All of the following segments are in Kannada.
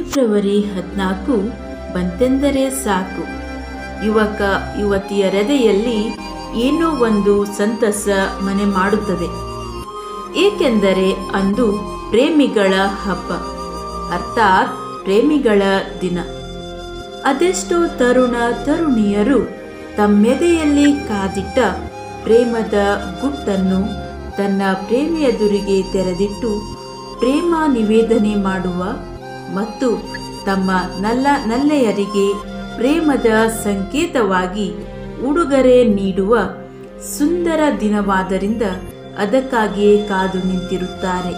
ಫೆಬ್ರವರಿ ಹದಿನಾಲ್ಕು ಬಂತೆಂದರೆ ಸಾಕು ಯುವಕ ಯುವತಿಯರೆದೆಯಲ್ಲಿ ಏನೋ ಒಂದು ಸಂತಸ ಮನೆ ಮಾಡುತ್ತದೆ ಏಕೆಂದರೆ ಅಂದು ಪ್ರೇಮಿಗಳ ಹಬ್ಬ ಅರ್ಥಾತ್ ಪ್ರೇಮಿಗಳ ದಿನ ಅದೆಷ್ಟೋ ತರುಣ ತರುಣಿಯರು ತಮ್ಮೆದೆಯಲ್ಲಿ ಕಾದಿಟ್ಟ ಪ್ರೇಮದ ಗುಟ್ಟನ್ನು ತನ್ನ ಪ್ರೇಮಿಯದುರಿಗೆ ತೆರೆದಿಟ್ಟು ಪ್ರೇಮ ನಿವೇದನೆ ಮಾಡುವ ಮತ್ತು ತಮ್ಮ ನಲ್ಲ ನಲ್ಲೆಯರಿಗೆ ಪ್ರೇಮದ ಸಂಕೇತವಾಗಿ ಉಡುಗೊರೆ ನೀಡುವ ಸುಂದರ ದಿನವಾದ್ದರಿಂದ ಅದಕ್ಕಾಗಿಯೇ ಕಾದು ನಿಂತಿರುತ್ತಾರೆ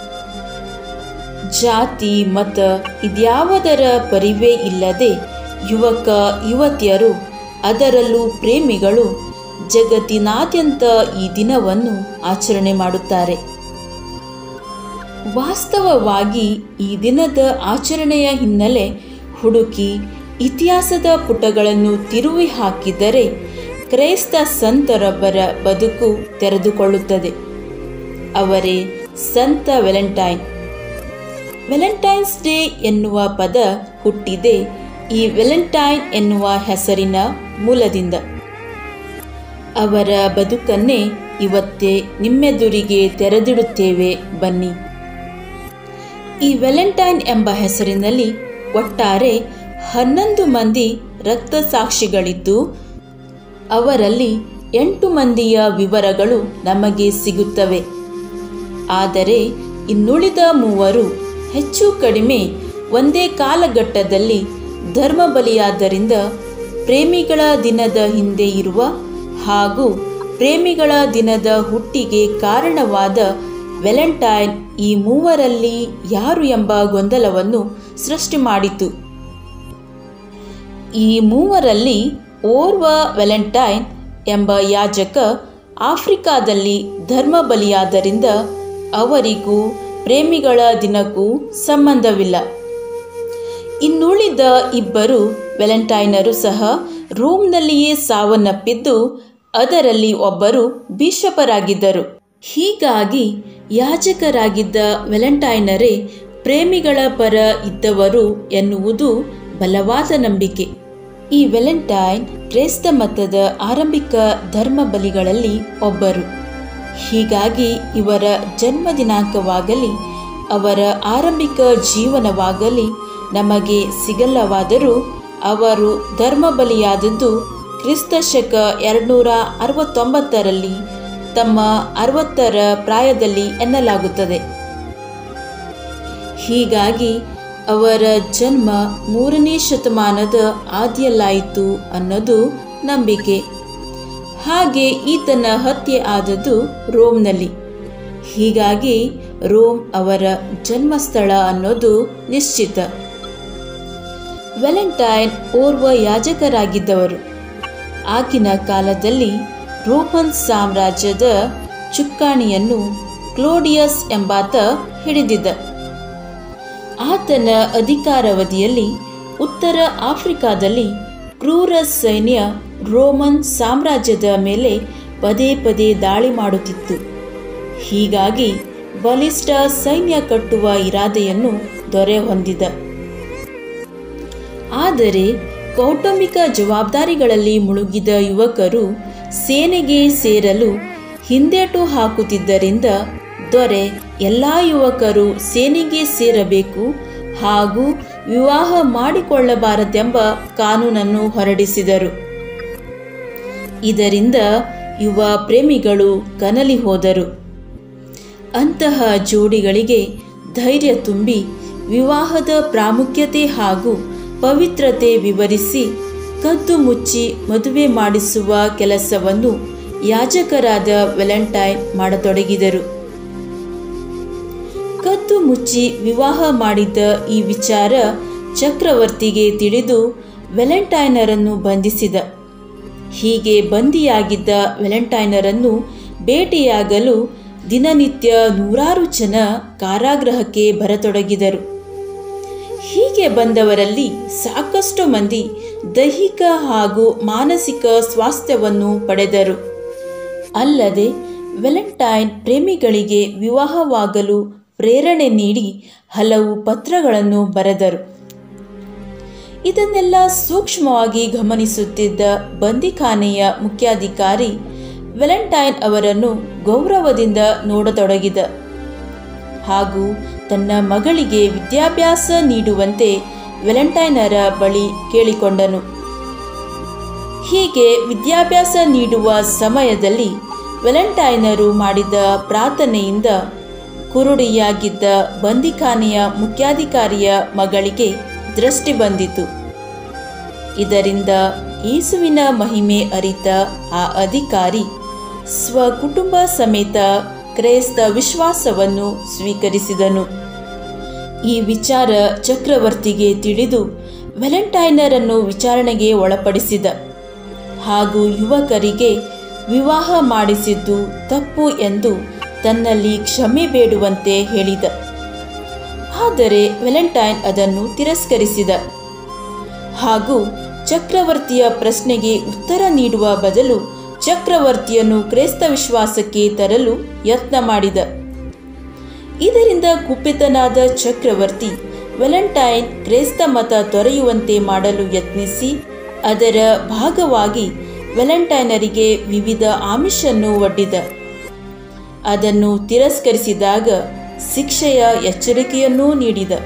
ಜಾತಿ ಮತ ಇದ್ಯಾವುದರ ಪರಿವೇ ಇಲ್ಲದೆ ಯುವಕ ಯುವತಿಯರು ಅದರಲ್ಲೂ ಪ್ರೇಮಿಗಳು ಜಗತ್ತಿನಾದ್ಯಂತ ಈ ದಿನವನ್ನು ಆಚರಣೆ ಮಾಡುತ್ತಾರೆ ವಾಸ್ತವವಾಗಿ ಈ ದಿನದ ಆಚರಣೆಯ ಹಿನ್ನೆಲೆ ಹುಡುಕಿ ಇತಿಹಾಸದ ಪುಟಗಳನ್ನು ತಿರುವಿ ಹಾಕಿದರೆ ಕ್ರೈಸ್ತ ಸಂತರೊಬ್ಬರ ಬದುಕು ತೆರೆದುಕೊಳ್ಳುತ್ತದೆ ಅವರೇ ಸಂತ ವೆಲೆಂಟೈನ್ ವೆಲೆಂಟೈನ್ಸ್ ಡೇ ಎನ್ನುವ ಪದ ಹುಟ್ಟಿದೆ ಈ ವೆಲೆಂಟೈನ್ ಎನ್ನುವ ಹೆಸರಿನ ಮೂಲದಿಂದ ಅವರ ಬದುಕನ್ನೇ ಇವತ್ತೇ ನಿಮ್ಮೆದುರಿಗೆ ತೆರೆದಿಡುತ್ತೇವೆ ಬನ್ನಿ ಈ ವೆಲೆಂಟೈನ್ ಎಂಬ ಹೆಸರಿನಲ್ಲಿ ಒಟ್ಟಾರೆ ಹನ್ನೊಂದು ಮಂದಿ ರಕ್ತಸಾಕ್ಷಿಗಳಿದ್ದು ಅವರಲ್ಲಿ ಎಂಟು ಮಂದಿಯ ವಿವರಗಳು ನಮಗೆ ಸಿಗುತ್ತವೆ ಆದರೆ ಇನ್ನುಳಿದ ಮೂವರು ಹೆಚ್ಚು ಕಡಿಮೆ ಒಂದೇ ಕಾಲಘಟ್ಟದಲ್ಲಿ ಧರ್ಮ ಬಲಿಯಾದ್ದರಿಂದ ಪ್ರೇಮಿಗಳ ದಿನದ ಹಿಂದೆ ಇರುವ ಹಾಗೂ ಪ್ರೇಮಿಗಳ ದಿನದ ಹುಟ್ಟಿಗೆ ಕಾರಣವಾದ ವೆಲೆಂಟೈನ್ ಈ ಮೂವರಲ್ಲಿ ಯಾರು ಎಂಬ ಗೊಂದಲವನ್ನು ಸೃಷ್ಟಿ ಮಾಡಿತು ಈ ಮೂವರಲ್ಲಿ ಓರ್ವ ವೆಲೆಂಟೈನ್ ಎಂಬ ಯಾಜಕ ಆಫ್ರಿಕಾದಲ್ಲಿ ಧರ್ಮ ಬಲಿಯಾದ್ದರಿಂದ ಅವರಿಗೂ ಪ್ರೇಮಿಗಳ ದಿನಕ್ಕೂ ಸಂಬಂಧವಿಲ್ಲ ಇನ್ನುಳಿದ ಇಬ್ಬರು ವೆಲೆಂಟೈನರು ಸಹ ರೋಮ್ನಲ್ಲಿಯೇ ಸಾವನ್ನಪ್ಪಿದ್ದು ಅದರಲ್ಲಿ ಒಬ್ಬರು ಬಿಷಪರಾಗಿದ್ದರು ಹೀಗಾಗಿ ಯಾಜಕರಾಗಿದ್ದ ವೆಲೆಂಟೈನರೇ ಪ್ರೇಮಿಗಳ ಪರ ಇದ್ದವರು ಎನ್ನುವುದು ಬಲವಾದ ನಂಬಿಕೆ ಈ ವೆಲೆಂಟೈನ್ ಕ್ರೈಸ್ತ ಮತದ ಆರಂಭಿಕ ಧರ್ಮ ಬಲಿಗಳಲ್ಲಿ ಒಬ್ಬರು ಹೀಗಾಗಿ ಇವರ ಜನ್ಮ ದಿನಾಂಕವಾಗಲಿ ಅವರ ಆರಂಭಿಕ ಜೀವನವಾಗಲಿ ನಮಗೆ ಸಿಗಲ್ಲವಾದರೂ ಅವರು ಧರ್ಮ ಬಲಿಯಾದದ್ದು ಕ್ರಿಸ್ತ ಶಕ ಎರಡುನೂರ ಅರವತ್ತೊಂಬತ್ತರಲ್ಲಿ ತಮ್ಮ ಅರವತ್ತರ ಪ್ರಾಯದಲ್ಲಿ ಎನ್ನಲಾಗುತ್ತದೆ ಹೀಗಾಗಿ ಅವರ ಜನ್ಮ ಮೂರನೇ ಶತಮಾನದ ಆದಿಯಲ್ಲಾಯಿತು ಅನ್ನೋದು ನಂಬಿಕೆ ಹಾಗೆ ಈತನ ಹತ್ಯೆ ಆದದ್ದು ರೋಮ್ನಲ್ಲಿ ಹೀಗಾಗಿ ರೋಮ್ ಅವರ ಜನ್ಮಸ್ಥಳ ಅನ್ನೋದು ನಿಶ್ಚಿತ ವೆಲೆಂಟೈನ್ ಓರ್ವ ಯಾಜಕರಾಗಿದ್ದವರು ಆಗಿನ ಕಾಲದಲ್ಲಿ ರೋಮನ್ ಸಾಮ್ರಾಜ್ಯದ ಚುಕ್ಕಾಣಿಯನ್ನು ಕ್ಲೋಡಿಯಸ್ ಎಂಬಾತ ಹಿಡಿದಿದ್ದ ಆತನ ಅಧಿಕಾರಾವಧಿಯಲ್ಲಿ ಉತ್ತರ ಆಫ್ರಿಕಾದಲ್ಲಿ ಕ್ರೂರ ಸೈನ್ಯ ರೋಮನ್ ಸಾಮ್ರಾಜ್ಯದ ಮೇಲೆ ಪದೇ ಪದೇ ದಾಳಿ ಮಾಡುತ್ತಿತ್ತು ಹೀಗಾಗಿ ಬಲಿಷ್ಠ ಸೈನ್ಯ ಕಟ್ಟುವ ಇರಾದೆಯನ್ನು ದೊರೆ ಹೊಂದಿದ ಆದರೆ ಕೌಟುಂಬಿಕ ಜವಾಬ್ದಾರಿಗಳಲ್ಲಿ ಮುಳುಗಿದ ಯುವಕರು ಸೇನೆಗೆ ಸೇರಲು ಹಿಂದೇಟು ಹಾಕುತ್ತಿದ್ದರಿಂದ ದೊರೆ ಎಲ್ಲ ಯುವಕರು ಸೇನೆಗೆ ಸೇರಬೇಕು ಹಾಗೂ ವಿವಾಹ ಮಾಡಿಕೊಳ್ಳಬಾರದೆಂಬ ಕಾನೂನನ್ನು ಹೊರಡಿಸಿದರು ಇದರಿಂದ ಯುವ ಪ್ರೇಮಿಗಳು ಕನಲಿ ಹೋದರು ಅಂತಹ ಜೋಡಿಗಳಿಗೆ ಧೈರ್ಯ ತುಂಬಿ ವಿವಾಹದ ಪ್ರಾಮುಖ್ಯತೆ ಹಾಗೂ ಪವಿತ್ರತೆ ವಿವರಿಸಿ ಕದ್ದು ಮುಚ್ಚಿ ಮದುವೆ ಮಾಡಿಸುವ ಕೆಲಸವನ್ನು ಯಾಜಕರಾದ ವೆಲೆಂಟೈನ್ ಮಾಡತೊಡಗಿದರು ಕದ್ದು ಮುಚ್ಚಿ ವಿವಾಹ ಮಾಡಿದ್ದ ಈ ವಿಚಾರ ಚಕ್ರವರ್ತಿಗೆ ತಿಳಿದು ವೆಲೆಂಟೈನರನ್ನು ಬಂಧಿಸಿದ ಹೀಗೆ ಬಂದಿಯಾಗಿದ್ದ ವೆಲೆಂಟೈನರನ್ನು ಭೇಟಿಯಾಗಲು ದಿನನಿತ್ಯ ನೂರಾರು ಜನ ಕಾರಾಗೃಹಕ್ಕೆ ಬರತೊಡಗಿದರು ಹೀಗೆ ಬಂದವರಲ್ಲಿ ಸಾಕಷ್ಟು ಮಂದಿ ದೈಹಿಕ ಹಾಗೂ ಮಾನಸಿಕ ಸ್ವಾಸ್ಥ್ಯವನ್ನು ಪಡೆದರು ಅಲ್ಲದೆ ವೆಲೆಂಟೈನ್ ಪ್ರೇಮಿಗಳಿಗೆ ವಿವಾಹವಾಗಲು ಪ್ರೇರಣೆ ನೀಡಿ ಹಲವು ಪತ್ರಗಳನ್ನು ಬರೆದರು ಇದನ್ನೆಲ್ಲ ಸೂಕ್ಷ್ಮವಾಗಿ ಗಮನಿಸುತ್ತಿದ್ದ ಬಂದಿಖಾನೆಯ ಮುಖ್ಯಾಧಿಕಾರಿ ವೆಲೆಂಟೈನ್ ಅವರನ್ನು ಗೌರವದಿಂದ ನೋಡತೊಡಗಿದ ಹಾಗೂ ತನ್ನ ಮಗಳಿಗೆ ವಿದ್ಯಾಭ್ಯಾಸ ನೀಡುವಂತೆ ವೆಲೆಂಟೈನರ ಬಳಿ ಕೇಳಿಕೊಂಡನು ಹೀಗೆ ವಿದ್ಯಾಭ್ಯಾಸ ನೀಡುವ ಸಮಯದಲ್ಲಿ ವೆಲೆಂಟೈನರು ಮಾಡಿದ ಪ್ರಾರ್ಥನೆಯಿಂದ ಕುರುಡಿಯಾಗಿದ್ದ ಬಂದಿಖಾನೆಯ ಮುಖ್ಯಾಧಿಕಾರಿಯ ಮಗಳಿಗೆ ದೃಷ್ಟಿ ಬಂದಿತು ಇದರಿಂದ ಯೇಸುವಿನ ಮಹಿಮೆ ಅರಿತ ಆ ಅಧಿಕಾರಿ ಸ್ವಕುಟುಂಬ ಸಮೇತ ಕ್ರೈಸ್ತ ವಿಶ್ವಾಸವನ್ನು ಸ್ವೀಕರಿಸಿದನು ಈ ವಿಚಾರ ಚಕ್ರವರ್ತಿಗೆ ತಿಳಿದು ವೆಲೆಂಟೈನರನ್ನು ವಿಚಾರಣೆಗೆ ಒಳಪಡಿಸಿದ ಹಾಗೂ ಯುವಕರಿಗೆ ವಿವಾಹ ಮಾಡಿಸಿದ್ದು ತಪ್ಪು ಎಂದು ತನ್ನಲ್ಲಿ ಕ್ಷಮೆ ಬೇಡುವಂತೆ ಹೇಳಿದ ಆದರೆ ವೆಲೆಂಟೈನ್ ಅದನ್ನು ತಿರಸ್ಕರಿಸಿದ ಹಾಗೂ ಚಕ್ರವರ್ತಿಯ ಪ್ರಶ್ನೆಗೆ ಉತ್ತರ ನೀಡುವ ಬದಲು ಚಕ್ರವರ್ತಿಯನ್ನು ಕ್ರೈಸ್ತ ವಿಶ್ವಾಸಕ್ಕೆ ತರಲು ಯತ್ನ ಮಾಡಿದ ಇದರಿಂದ ಕುಪಿತನಾದ ಚಕ್ರವರ್ತಿ ವೆಲೆಂಟೈನ್ ಕ್ರೈಸ್ತ ಮತ ತೊರೆಯುವಂತೆ ಮಾಡಲು ಯತ್ನಿಸಿ ಅದರ ಭಾಗವಾಗಿ ವೆಲೆಂಟೈನರಿಗೆ ವಿವಿಧ ಆಮಿಷನ್ನು ಒಡ್ಡಿದ ಅದನ್ನು ತಿರಸ್ಕರಿಸಿದಾಗ ಶಿಕ್ಷೆಯ ಎಚ್ಚರಿಕೆಯನ್ನೂ ನೀಡಿದ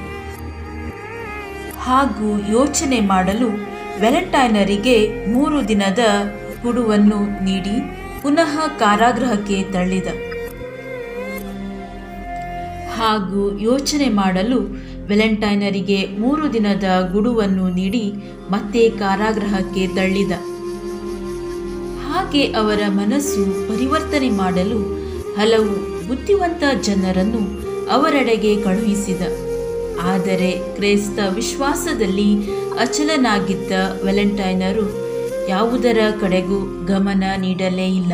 ಹಾಗೂ ಯೋಚನೆ ಮಾಡಲು ವೆಲೆಂಟೈನರಿಗೆ ಮೂರು ದಿನದ ಗುಡುವನ್ನು ನೀಡಿ ಪುನಃ ಕಾರಾಗೃಹಕ್ಕೆ ತಳ್ಳಿದ ಹಾಗೂ ಯೋಚನೆ ಮಾಡಲು ವೆಲೆಂಟೈನರಿಗೆ ಮೂರು ದಿನದ ಗುಡುವನ್ನು ನೀಡಿ ಮತ್ತೆ ಕಾರಾಗೃಹಕ್ಕೆ ತಳ್ಳಿದ ಹಾಗೆ ಅವರ ಮನಸ್ಸು ಪರಿವರ್ತನೆ ಮಾಡಲು ಹಲವು ಬುದ್ಧಿವಂತ ಜನರನ್ನು ಅವರೆಡೆಗೆ ಕಳುಹಿಸಿದ ಆದರೆ ಕ್ರೈಸ್ತ ವಿಶ್ವಾಸದಲ್ಲಿ ಅಚಲನಾಗಿದ್ದ ವೆಲೆಂಟೈನರು ಯಾವುದರ ಕಡೆಗೂ ಗಮನ ನೀಡಲೇ ಇಲ್ಲ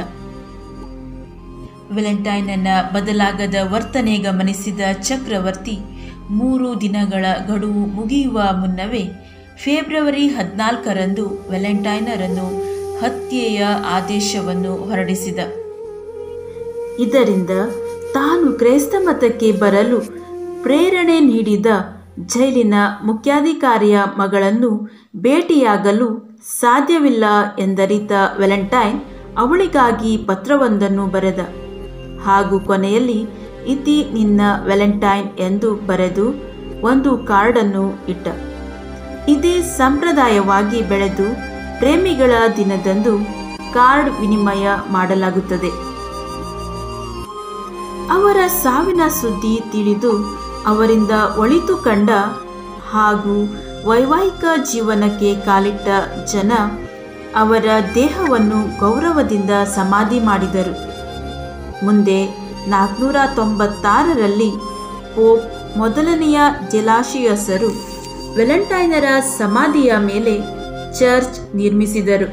ವೆಲೆಂಟೈನನ ಬದಲಾಗದ ವರ್ತನೆ ಗಮನಿಸಿದ ಚಕ್ರವರ್ತಿ ಮೂರು ದಿನಗಳ ಗಡುವು ಮುಗಿಯುವ ಮುನ್ನವೇ ಫೆಬ್ರವರಿ ಹದಿನಾಲ್ಕರಂದು ವೆಲೆಂಟೈನರನ್ನು ಹತ್ಯೆಯ ಆದೇಶವನ್ನು ಹೊರಡಿಸಿದ ಇದರಿಂದ ತಾನು ಕ್ರೈಸ್ತ ಮತಕ್ಕೆ ಬರಲು ಪ್ರೇರಣೆ ನೀಡಿದ ಜೈಲಿನ ಮುಖ್ಯಾಧಿಕಾರಿಯ ಮಗಳನ್ನು ಭೇಟಿಯಾಗಲು ಸಾಧ್ಯವಿಲ್ಲ ಎಂದರಿತ ವೆಲೆಂಟೈನ್ ಅವಳಿಗಾಗಿ ಪತ್ರವೊಂದನ್ನು ಬರೆದ ಹಾಗೂ ಕೊನೆಯಲ್ಲಿ ಇತಿ ನಿನ್ನ ವೆಲೆಂಟೈನ್ ಎಂದು ಬರೆದು ಒಂದು ಕಾರ್ಡನ್ನು ಇಟ್ಟ ಇದೇ ಸಂಪ್ರದಾಯವಾಗಿ ಬೆಳೆದು ಪ್ರೇಮಿಗಳ ದಿನದಂದು ಕಾರ್ಡ್ ವಿನಿಮಯ ಮಾಡಲಾಗುತ್ತದೆ ಅವರ ಸಾವಿನ ಸುದ್ದಿ ತಿಳಿದು ಅವರಿಂದ ಒಳಿತು ಕಂಡ ಹಾಗೂ ವೈವಾಹಿಕ ಜೀವನಕ್ಕೆ ಕಾಲಿಟ್ಟ ಜನ ಅವರ ದೇಹವನ್ನು ಗೌರವದಿಂದ ಸಮಾಧಿ ಮಾಡಿದರು ಮುಂದೆ ನಾಲ್ಕುನೂರ ತೊಂಬತ್ತಾರರಲ್ಲಿ ಪೋಪ್ ಮೊದಲನೆಯ ಜಲಾಶಯಸರು ವೆಲೆಂಟೈನರ ಸಮಾಧಿಯ ಮೇಲೆ ಚರ್ಚ್ ನಿರ್ಮಿಸಿದರು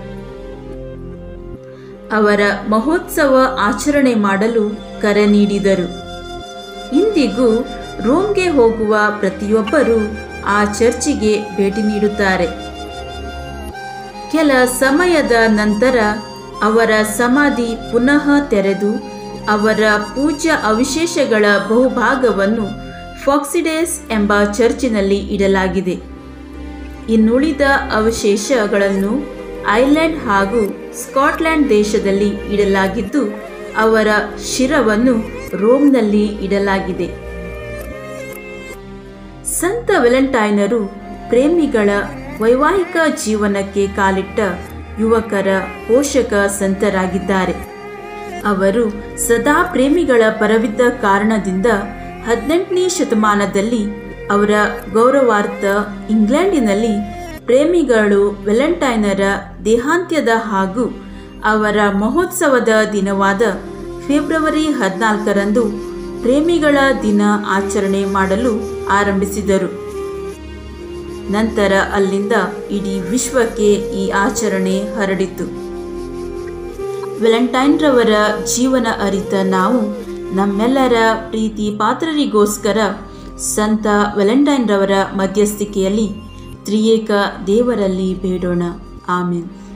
ಅವರ ಮಹೋತ್ಸವ ಆಚರಣೆ ಮಾಡಲು ಕರೆ ನೀಡಿದರು ಇಂದಿಗೂ ರೋಮ್ಗೆ ಹೋಗುವ ಪ್ರತಿಯೊಬ್ಬರೂ ಆ ಚರ್ಚಿಗೆ ಭೇಟಿ ನೀಡುತ್ತಾರೆ ಕೆಲ ಸಮಯದ ನಂತರ ಅವರ ಸಮಾಧಿ ಪುನಃ ತೆರೆದು ಅವರ ಪೂಜ್ಯ ಅವಶೇಷಗಳ ಬಹುಭಾಗವನ್ನು ಫಾಕ್ಸಿಡೇಸ್ ಎಂಬ ಚರ್ಚಿನಲ್ಲಿ ಇಡಲಾಗಿದೆ ಇನ್ನುಳಿದ ಅವಶೇಷಗಳನ್ನು ಐಲ್ಯಾಂಡ್ ಹಾಗೂ ಸ್ಕಾಟ್ಲೆಂಡ್ ದೇಶದಲ್ಲಿ ಇಡಲಾಗಿದ್ದು ಅವರ ಶಿರವನ್ನು ರೋಮ್ನಲ್ಲಿ ಇಡಲಾಗಿದೆ ಸಂತ ವೆಲೆಂಟೈನರು ಪ್ರೇಮಿಗಳ ವೈವಾಹಿಕ ಜೀವನಕ್ಕೆ ಕಾಲಿಟ್ಟ ಯುವಕರ ಪೋಷಕ ಸಂತರಾಗಿದ್ದಾರೆ ಅವರು ಸದಾ ಪ್ರೇಮಿಗಳ ಪರವಿದ್ದ ಕಾರಣದಿಂದ ಹದಿನೆಂಟನೇ ಶತಮಾನದಲ್ಲಿ ಅವರ ಗೌರವಾರ್ಥ ಇಂಗ್ಲೆಂಡಿನಲ್ಲಿ ಪ್ರೇಮಿಗಳು ವೆಲೆಂಟೈನರ ದೇಹಾಂತ್ಯದ ಹಾಗೂ ಅವರ ಮಹೋತ್ಸವದ ದಿನವಾದ ಫೆಬ್ರವರಿ ಹದಿನಾಲ್ಕರಂದು ಪ್ರೇಮಿಗಳ ದಿನ ಆಚರಣೆ ಮಾಡಲು ಆರಂಭಿಸಿದರು ನಂತರ ಅಲ್ಲಿಂದ ಇಡೀ ವಿಶ್ವಕ್ಕೆ ಈ ಆಚರಣೆ ಹರಡಿತು ವೆಲೆಂಟೈನ್ರವರ ಜೀವನ ಅರಿತ ನಾವು ನಮ್ಮೆಲ್ಲರ ಪ್ರೀತಿ ಪಾತ್ರರಿಗೋಸ್ಕರ ಸಂತ ವೆಲೆಂಟೈನ್ರವರ ಮಧ್ಯಸ್ಥಿಕೆಯಲ್ಲಿ ತ್ರಿಯೇಕ ದೇವರಲ್ಲಿ ಬೇಡೋಣ ಆಮೇನ್